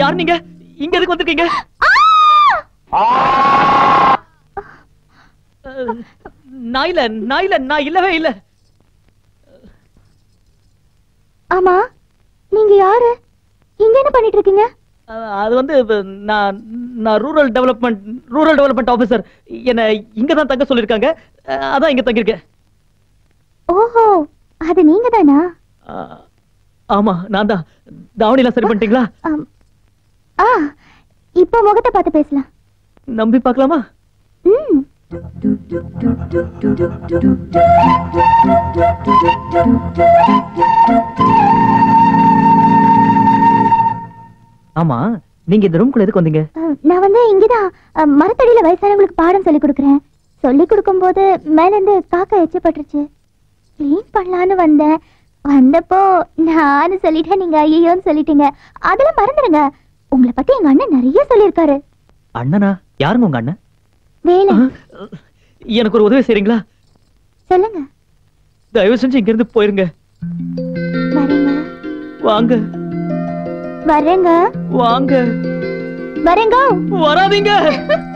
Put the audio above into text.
யார் நீங்க இங்க எதுக்கு வந்திருக்கீங்க அஹ், நான் இல்ல நான் இல்ல நான் இல்லவே இல்ல ஆமா நீங்க யாரு இங்க என்ன பண்ணிட்டு இருக்கீங்க அஹ், அது வந்து இப்ப நான் நான் rural development rural development officer என்ன இங்க தான் தங்க சொல்லிருக்காங்க அஹ், அதான் இங்க தங்கியிருக்கேன் ஓஹோ அது நீங்க தானா அஹ், ஆமா நான் தான் தாவணிலாம் சரி பண்ணிட்டீங்களா ஆம். ஆ இப்போ முகத்தை பார்த்து பேசலாம் நம்பி பார்க்கலாமா ம் ஆமா நீங்க இந்த ரூம்குள்ள எதுக்கு வந்தீங்க அஹ், நான் வந்து இங்கதான் அஹ், மரத்தடியில வயசானவங்களுக்கு பாடம் சொல்லி கொடுக்குறேன் சொல்லி கொடுக்கும்போது மேல இருந்து காக்கா எச்சப்பட்டுருச்சு க்ளீன் பண்ணலான்னு வந்தேன் வந்தப்போ நானும் சொல்லிட்டேன் நீங்க ஐயோன்னு சொல்லிட்டீங்க அதெல்லாம் மறந்துடுங்க உங்களை பத்தி எங்க அண்ணன் நிறைய சொல்லியிருக்காரு அண்ணனா யாருங்க உங்க அண்ணன் வேலை அஹ், எனக்கு ஒரு உதவி செய்றீங்களா சொல்லுங்க தயவு செஞ்சு இங்க இருந்து போயிருங்க வரேங்க வாங்க வரேங்க வாங்க வரேங்க வராதீங்க